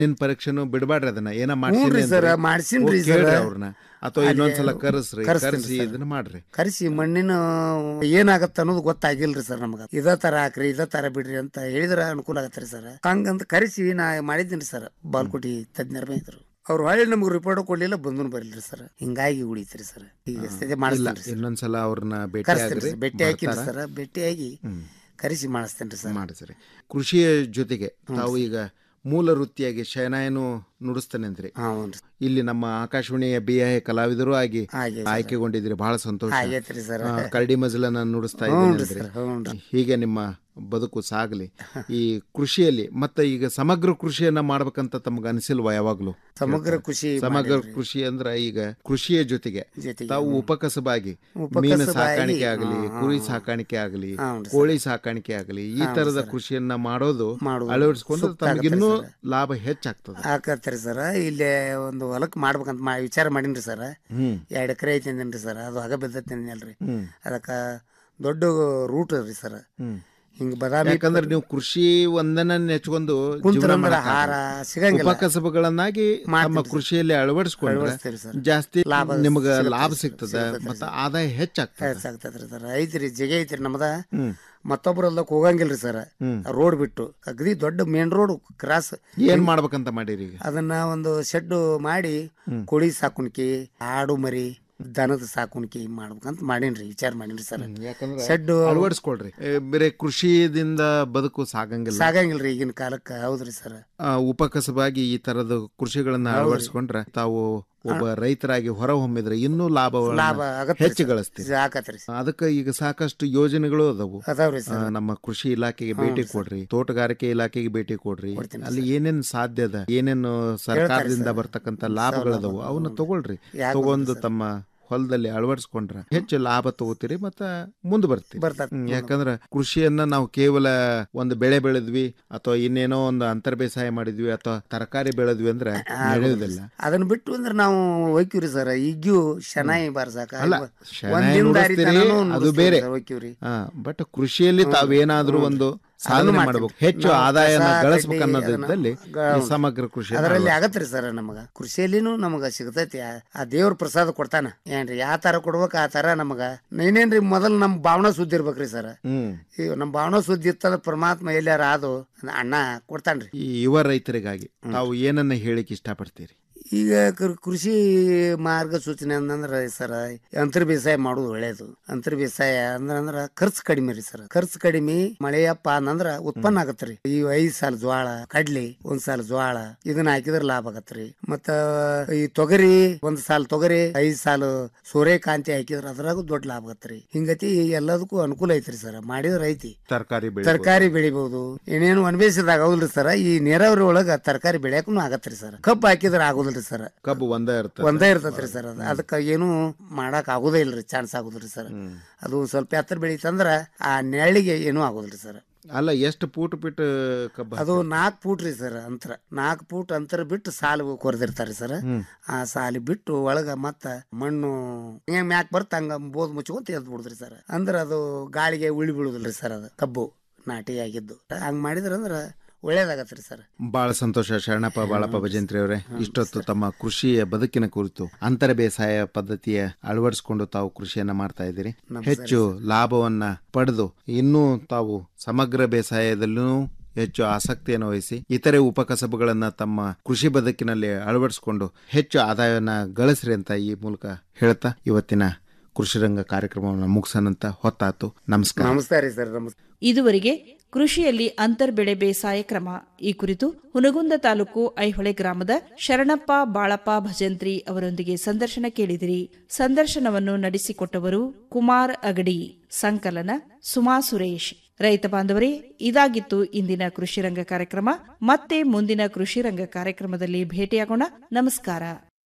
ನಿನ್ ಪರೀಕ್ಷೆನು ಬಿಡಬಾಡ್ರಿ ಅದನ್ನ ಏನ ಹ್ಞೂನ್ರಿ ಸರ್ ಮಾಡ್ಸಿ ಮಾಡ್ಸಿನ್ರಿ ಸರ್ ಅವ್ರನ್ನ ಅಥವಾ ಇನ್ನೊಂದ್ಸಲ ಕರೆಸ್ರಿ ಕರೆಸ್ತೀನಿ ಕರೆಸಿ ಸರ್. ಇದನ್ನ ಮಾಡ್ರಿ ಕರೆಸಿ ಮಣ್ಣಿನ ಏನಾಗತ್ತ ಅನ್ನೋದು ಗೊತ್ತಾಗಿಲ್ರಿ ಸರ್ ನಮಗ ಇದ ತರ ಹಾಕ್ರಿ ಇದ ತರ ಬಿಡ್ರಿ ಅಂತ ಹೇಳಿದ್ರ ಅನುಕೂಲ ಆಗತ್ರಿ ಸರ್ ಹಂಗಂತ ಕರೆಸಿ ನಾ ಮಾಡಿದ್ದೀನಿ ಸರ್ ಬಾಲ್ಕೋಟಿ ತಜ್ಞರ ಇದ್ರು ಅವ್ರು ಹೊಳ್ಳಿ ನಮ್ಗೆ ರಿಪೋರ್ಟ್ ಕೊಡ್ಲಿಲ್ಲ ಬಂದನು ಬರಲಿಲ್ಲ ಸರ್ ಹಿಂಗಾಗಿ ಉಳಿತ್ರಿ ಸರ್ ಈಗ ಸದ್ಯ ಇಲ್ಲ ಮಾಡಿಸ್ತೀನಿ ಸರ್ ಇನ್ನೊಂದ್ಸಲ ಅವ್ರನ್ನ ಭೇಟಿ ಕರೆಸ್ತೀನಿ ಆಗ್ರಿ ಸರ್ ಭೇಟಿ ಹಾಕಿನಿ ಬರ್ತಾರ? ಸರ್ ಭೇಟಿಯಾಗಿ ಕರೆಸಿ ಮಾಡಿಸ್ತೇನೆ ಸರ್ ಮಾಡಿಸ್ರಿ ಕೃಷಿಯ ಜೊತೆಗೆ ತಾವು ಈಗ ಮೂಲ ವೃತ್ತಿಯಾಗಿ ಶಯನಾಯನು ನುಡಿಸ್ತಾನೆ ಅಂದ್ರಿ ಹ್ಞೂ ಇಲ್ಲಿ ನಮ್ಮ ಆಕಾಶವಾಣಿಯ ಬಿ ಐ ಕಲಾವಿದರು ಆಗಿ ಹಾಗೆ ಆಯ್ಕೆಗೊಂಡಿದ್ರಿ ಬಹಳ ಸಂತೋಷ ಆಗೈತ್ರಿ ಸರ್ ಆ, ಕರಡಿ ಮಜಲನ್ನ ನುಡಿಸ್ತಾ ಹ್ಞೂನ್ರಿ ಇದ್ದೀನಿ ಸರ್ ಹ್ಞೂನ್ರಿ ಹೀಗೆ ನಿಮ್ಮ ಬದುಕು ಸಾಗಲಿ ಈ ಕೃಷಿಯಲ್ಲಿ ಮತ್ತೆ ಈಗ ಸಮಗ್ರ ಕೃಷಿಯನ್ನ ಮಾಡ್ಬೇಕಂತ ತಮ್ಗೆ ಅನಿಸಿಲ್ವಾ ಯಾವಾಗ್ಲೂ ಸಮಗ್ರ ಖುಷಿ ಸಮಗ್ರ ಕೃಷಿ ಅಂದ್ರ ಈಗ ಕೃಷಿಯ ಜೊತೆಗೆ ಜೊತೆಗೆ ತಾವು ಉಪಕಸಬಾಗಿ ಉಪಕಸಬಾಗಿ, ಮೀನು ಸಾಕಾಣಿಕೆ ಆಗಲಿ ಹಾ, ಹಾ, ಕುರಿ ಹಾ. ಸಾಕಾಣಿಕೆ ಆಗಲಿ ಹೌನ್ರಿ ಸರ್. ಕೋಳಿ ಸಾಕಾಣಿಕೆ ಆಗಲಿ ಈ ತರದ ಕೃಷಿಯನ್ನ ಮಾಡೋದು ಮಾಡೋದು ಅಳವಡಿಸ್ಕೊಂಡ್ರೆ ಸೂಕ್ತ ಆಗತ್ತೆ ತಮಗಿನ್ನೂ ಸರ್. ಲಾಭ ಹೆಚ್ಚಾಗ್ತದೆ ಹಾಕತ್ರಿ ಸರ್ ಇಲ್ಲೇ ಒಂದು ಹೊಲಕ್ ಮಾಡ್ಬೇಕಂತ ಮಾ ವಿಚಾರ ಮಾಡೀನ್ರಿ ಸರ್ ಹ್ಮ್ ಎರಡು ಎಕರೆ ಐತಿ ಅಂದೇನ್ರಿ ಸರ್ ಅದು ಹಗ ಬಿದ್ದತ್ತೇನಲ್ರಿ ಹ್ಮ್ ಅದಕ್ಕ ದೊಡ್ಡ ರೂಟ್ ರೀ ಸರ್ ಹ್ಮ್ ಹಿಂಗ್ ಬದಾಮಿ ಯಾಕಂದ್ರೆ ನೀವು ಕೃಷಿ ಒಂದನ್ನ ನೆಚ್ಕೊಂಡು ಜೀವನ ಕುಂತ್ರಂದ್ರ ಮಾಡಕ್ಕಾಗಲ್ಲ. ಆಹಾರ ಸಿಗಂಗಿಲ್ಲ ಉಪಕಸಬುಗಳನ್ನಾಗಿ ನಮ್ಮ ಮಾಡ್ತೀವಿ ಸರ್. ಕೃಷಿಯಲ್ಲಿ ಅಳವಡಿಸ್ಕೊಂಡ್ರೆ ಅಳವಡಿಸ್ತೀವಿ ಸರ್. ಜಾಸ್ತಿ ಲಾಭ ನಿಮ್ಗ ಸಿಗುತ್ತೆ ಲಾಭ ಸರ್, ಸಿಗ್ತದೆ ಸಿಗುತ್ತೆ ಮತ್ತೆ ಸರ್. ಆದಾಯ ಹೆಚ್ಚಾಗ್ತದೆ ಹೆಚ್ಚಾಗ್ತದ್ರಿ ಸರ್ ಐತ್ರಿ ಜಗ ಐತ್ರಿ ನಮ್ದ ಹ್ಮ್ ಮತ್ತೊಬ್ರು ಅಲ್ದಕ್ ಹೋಗಂಗಿಲ್ರಿ ಸರ್ ಹ್ಮ್ ರೋಡ್ ಬಿಟ್ಟು ಅಗದಿ ದೊಡ್ಡ ಮೇನ್ ರೋಡ್ ಕ್ರಾಸ್ ಏನ್ ಮಾಡ್ಬೇಕಂತ ಮಾಡಿರಿ ಈಗ ಅದನ್ನ ಒಂದು ಶೆಡ್ ಮಾಡಿ ಕೋಳಿ ಸಾಕುಣಿಕೆ ಆಡು ಮರಿ ದನದ ಸಾಕುಣಿಕೆ ಮಾಡ್ಬೇಕಂತ ಮಾಡೀನ್ರಿ ವಿಚಾರ ಮಾಡೀನ್ರಿ ಸರ್ ಯಾಕಂದ್ರೆ ಶೆಡ್ ಅಳವಡಿಸ್ಕೊಳ್ರಿ ಏ, ಬೇರೆ ಕೃಷಿದಿಂದ ಬದುಕು ಸಾಗಂಗಿಲ್ಲ ಸಾಗಂಗಿಲ್ರಿ ಈಗಿನ ಕಾಲಕ್ಕ ಹೌದ್ರಿ ಸರ್ ಆ, ಉಪಕಸಬಾಗಿ ಈ ತರದ ಕೃಷಿಗಳನ್ನ ಅಳವಡಿಸ್ಕೊಂಡ್ರೆ ತಾವು ಒಬ್ಬ ರೈತರಾಗಿ ಹೊರ ಹೊಮ್ಮಿದ್ರೆ ಇನ್ನೂ ಲಾಭ ಲಾಭ ಆಗತ್ರಿ ಹೆಚ್ಚು ಸರ್. ಗಳಿಸ್ತೀರಿ ಆಕತ್ರಿ ಸರ್. ಅದಕ್ಕೆ ಈಗ ಸಾಕಷ್ಟು ಯೋಜನೆಗಳು ಅದಾವು ಅದಾವ್ರಿ ಆ, ಸರ್ ನಮ್ಮ ಕೃಷಿ ಇಲಾಖೆಗೆ ಭೇಟಿ ಕೊಡ್ರಿ ತೋಟಗಾರಿಕೆ ಇಲಾಖೆಗೆ ಭೇಟಿ ಕೊಡ್ರಿ ಕೊಡ್ತೀನಿ ಅಲ್ಲಿ ಏನೇನ್ ಸಾಧ್ಯ ಅದ ಏನೇನು ಸರ್ಕಾರದಿಂದ ಸರ್. ಬರ್ತಕ್ಕಂತ ಲಾಭಗಳದಾವು ಅವನ್ನ ತಗೊಳ್ರಿ ಯಾಕ್ ತಗೊಂಡು ಗೊತ್ತಾ ತಮ್ಮ ಹೊಲದಲ್ಲಿ ಅಳವಡಿಸ್ಕೊಂಡ್ರ ಹೆಚ್ಚು ಲಾಭ ತಗೋತೀರಿ ಮತ್ತ ಮುಂದೆ ಬರ್ತೀರಿ ಬರ್ತದ ಹ್ಮ್, ಯಾಕಂದ್ರ ಕೃಷಿಯನ್ನ ನಾವು ಕೇವಲ ಒಂದು ಬೆಳೆ ಬೆಳೆದ್ವಿ ಅಥವಾ ಇನ್ನೇನೋ ಒಂದು ಅಂತರ್ ಬೇಸಾಯ ಮಾಡಿದ್ವಿ ಅಥವಾ ತರಕಾರಿ ಬೆಳೆದ್ವಿ ಅಂದ್ರೆ ನಡೆಯುವುದಿಲ್ಲ ಅದನ್ನ ಬಿಟ್ಟು ಅಂದ್ರೆ ನಾವು ಒಯ್ಕಿವ್ರಿ ಸರ್ ಈಗ್ಯೂ ಶನಾಯಿ ಬಾರ್ಸಾಕ ಅಲ್ಲ, ಶೆಣಾಯಿ ನುಡಿಸ್ತೀರಿ, ಅದು ಬೇರೆ. ಒಯ್ಕಿವ್ರಿ ಹಾ ಬಟ್ ಕೃಷಿಯಲ್ಲಿ ತಾವೇನಾದ್ರೂ ಒಂದು ಸಾಧನೆ ಮಾಡ್ತೀವಿ. ಮಾಡಬೇಕು ಹೆಚ್ಚು ನಾವು ಆದಾಯನ ಕಸ, ಗಳಿಸ್ಬೇಕು ಕಡ್ಡಿ ಅನ್ನೋದ್ರಲ್ಲಿ ಅದನ್ನ ಈ ಸಮಗ್ರ ಕೃಷಿ ಅದರಲ್ಲಿ ಆಗತ್ರಿ ಸರ್ ನಮಗ ಕೃಷಿಯಲ್ಲಿನೂ ನಮಗ ಸಿಗತೈತಿ ಆ- ಆ ದೇವ್ರ ಪ್ರಸಾದ ಕೊಡ್ತಾನ ಏನ್ರಿ ಯಾವ ತರ ಕೊಡ್ಬೇಕು ಆ ತರ ನಮಗ ಏನೇನ್ರಿ ಮೊದಲ್ ನಮ್ ಭಾವನಾ ಸುದ್ದಿ ಇರ್ಬೇಕ್ರಿ ಸರ್ ಹ್ಮ್ ಈಗ ನಮ್ ಭಾವನಾ ಸುದ್ದಿ ಇತ್ತಂದ್ರ ಪರಮಾತ್ಮ ಎಲ್ಲಾರ ಆದು ಅಣ್ಣ ಕೊಡ್ತಾನ್ರಿ ಈ ಯುವ ರೈತರಿಗಾಗಿ ತಾವು ಏನನ್ನ ಹೇಳಿಕ್ ಇಷ್ಟಪಡ್ತೀರಿ ಈಗ ಕೃ- ಕೃಷಿ ಮಾರ್ಗಸೂಚನೆ ಅಂತಂದ್ರ ಸರ್ ಅಂತರ ಬೇಸಾಯ ಮಾಡೋದು ಒಳ್ಳೇದು ಅಂತರ ಬೇಸಾಯ ಅಂದ್ರ ಅಂದ್ರ ಖರ್ಚು ಕಡಿಮೆ ರೀ ಸರ್ ಖರ್ಚು ಕಡಿಮೆ ಮಳೆಯಪ್ಪ ಅಂದ್ರ ಉತ್ಪನ್ನ ಆಗತ್ರಿ ಈ ಐದ್ ಸಾಲ ಜ್ವಾಳ ಕಡ್ಲಿ ಒಂದ್ ಸಾಲ ಜ್ವಾಳ ಇದನ್ನ ಹಾಕಿದ್ರ ಲಾಭ ಆಗತ್ರಿ ಮತ್ತ ಈ ತೊಗರಿ ಒಂದ್ ಸಾಲ ತೊಗರಿ ಐದ್ ಸಾಲ ಸೂರ್ಯಕಾಂತಿ ಹಾಕಿದ್ರ ಅದ್ರಾಗೂ ದೊಡ್ಡ ಲಾಭ ಆಗತ್ರಿ ಹಿಂಗತಿ ಎಲ್ಲದಕ್ಕೂ ಅನುಕೂಲ ಐತ್ರಿ ಸರ್ ಮಾಡಿದ್ರ ಐತಿ ತರಕಾರಿ ಬೆಳೆ ತರಕಾರಿ ಬೆಳಿಬಹುದು ಏನೇನು ಅನ್ವೇಷಿದಾಗ ಆಗುದಿಲ್ರಿ ಸರ್ ಈ ನೀರಾವರಿ ಒಳಗ ತರಕಾರಿ ಬೆಳ್ಯಾಕನು ಆಗತ್ರಿ ಸರ್ ಕಬ್ಬು ಹಾಕಿದ್ರ ಆಗುದಿಲ್ರಿ ಸರ್ ಕಬ್ಬು ಒಂದೇ ಇರ್ತದೆ ಒಂದೇ ಇರ್ತೈತ್ರಿ ಸರ್ ಅದು ಅದಕ್ಕ ಏನು ಮಾಡಕ್ ಆಗುದೇ ಇಲ್ರಿ ಚಾನ್ಸ್ ಆಗುದಿಲ್ರಿ ಸರ್ ಅದು ಸ್ವಲ್ಪ ಎತ್ತರ ಬೆಳೀತಂದ್ರ ಆ ನೆರಳಿಗೆ ಏನೂ ಆಗುದಿಲ್ರಿ ಸರ್ ಅಲ್ಲ ಎಷ್ಟು ಪೂಟ್ ಬಿಟ್ಟು ಕಬ್ಬು ಅದು ನಾಲ್ಕು ಫೂಟ್ ರೀ ಸರ್ ಅಂತರ ನಾಲ್ಕು ಫೂಟ್ ಅಂತರ ಬಿಟ್ಟು ಸಾಲು ಕೊರ್ದಿರ್ತಾರಿ ಸರ್ ಆ ಸಾಲಿ ಬಿಟ್ಟು ಒಳಗ ಮತ್ತ ಮಣ್ಣು ಹೆಂಗ್ ಮ್ಯಾಕ್ ಬರ್ತ ಹಂಗ ಬೋದ್ ಮುಚ್ಕೊಂತ ಎದ್ ಬಿಡುದ್ರಿ ಸರ್ ಅಂದ್ರ ಅದು ಗಾಳಿಗೆ ಉಳಿ ಬೀಳುದಿಲ್ರಿ ಸರ್ ಅದು ಕಬ್ಬು ನಾಟಿ ಆಗಿದ್ದು ಹಂಗ್ ಮಾಡಿದ್ರ ಅಂದ್ರ ಒಳ್ಳೇದಾಗತ್ರಿ ಸರ್ ಬಹಳ ಸಂತೋಷ ಶರಣಪ್ಪ ಬಾಳಪ್ಪ ಭಜಂತ್ರಿ ಅವರೇ ಇಷ್ಟೊತ್ತು ತಮ್ಮ ಕೃಷಿಯ ಬದುಕಿನ ಕುರಿತು ಅಂತರ ಬೇಸಾಯ ಪದ್ಧತಿಯ ಅಳವಡಿಸಿಕೊಂಡು ತಾವು ಕೃಷಿಯನ್ನ ಮಾಡ್ತಾ ಇದ್ದೀರಿ ಹೆಚ್ಚು ಲಾಭವನ್ನ ಪಡೆದು ಇನ್ನೂ ತಾವು ಸಮಗ್ರ ಬೇಸಾಯದಲ್ಲೂ ಹೆಚ್ಚು ಆಸಕ್ತಿಯನ್ನು ವಹಿಸಿ ಇತರೆ ಉಪಕಸಬುಗಳನ್ನ ತಮ್ಮ ಕೃಷಿ ಬದುಕಿನಲ್ಲಿ ಅಳವಡಿಸಿಕೊಂಡು ಹೆಚ್ಚು ಆದಾಯವನ್ನ ಗಳಿಸ್ರಿ ಅಂತ ಈ ಮೂಲಕ ಹೇಳ್ತಾ ಇವತ್ತಿನ ಕೃಷಿರಂಗ ಕಾರ್ಯಕ್ರಮವನ್ನು ಮುಗಿಸೋಣಂತ ಹೊತ್ತಾತು ನಮಸ್ಕಾರ ನಮಸ್ಕಾರ ರೀ ಸರ್ ನಮಸ್ಕಾರ ಇದುವರೆಗೆ ಕೃಷಿಯಲ್ಲಿ ಅಂತರ್ಬೆಳೆ ಬೇಸಾಯ ಕ್ರಮ ಈ ಕುರಿತು ಹುನಗುಂದ ತಾಲೂಕು ಐಹೊಳೆ ಗ್ರಾಮದ ಶರಣಪ್ಪ ಬಾಳಪ್ಪ ಭಜಂತ್ರಿ ಅವರೊಂದಿಗೆ ಸಂದರ್ಶನ ಕೇಳಿದಿರಿ ಸಂದರ್ಶನವನ್ನು ನಡೆಸಿಕೊಟ್ಟವರು ಕುಮಾರ್ ಅಗಡಿ ಸಂಕಲನ ಸುಮಾ ಸುರೇಶ್ ರೈತ ಬಾಂಧವರೇ ಇದಾಗಿತ್ತು ಇಂದಿನ ಕೃಷಿರಂಗ ಕಾರ್ಯಕ್ರಮ ಮತ್ತೆ ಮುಂದಿನ ಕೃಷಿರಂಗ ಕಾರ್ಯಕ್ರಮದಲ್ಲಿ ಭೇಟಿಯಾಗೋಣ ನಮಸ್ಕಾರ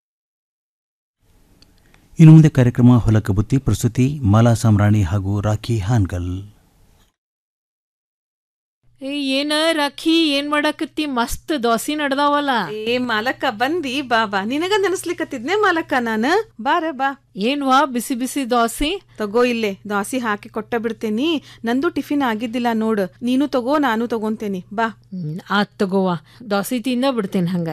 ಇನ್ನು ಮುಂದೆ ಕಾರ್ಯಕ್ರಮ ಹೊಲಕ ಬುತ್ತಿ ಪ್ರಸ್ತುತಿ ಮಾಲಾ ಸಾಮ್ರಾಣಿ ಹಾಗೂ ರಾಖಿ ಹಾನ್ಗಲ್ ಏ ಏನ ರಾಖಿ ಏನ್ ಮಾಡಾಕತ್ತಿ ಮಸ್ತ್ ದೋಸಿ ನಡ್ದಾವಲ್ಲ ಏ ಮಾಲಕ್ಕ ಬಂದಿ ಬಾ ಬಾ ನಿನಗ ನೆನಸ್ಲಿಕತ್ತಿದ್ನೆ ಮಾಲಕ್ಕ ನಾನ ಬಾರ ಬಾ ಏನ್ವಾ ಬಿಸಿ ಬಿಸಿ ದೋಸಿ ತಗೋ ಇಲ್ಲೇ ದಾಸಿ ಹಾಕಿ ಕೊಟ್ಟ ಬಿಡ್ತೇನಿ ನಂದು ಟಿಫಿನ್ ಆಗಿದ್ದಿಲ್ಲ ನೋಡ್ ನೀನು ತಗೋ ನಾನು ತಗೊಂತೇನಿ ಬಾ ಹ್ಮ್, ಆತ್ ತಗೋವಾ ದೋಸಿ ತಿಂದ ಬಿಡ್ತೇನೆ ಹಂಗ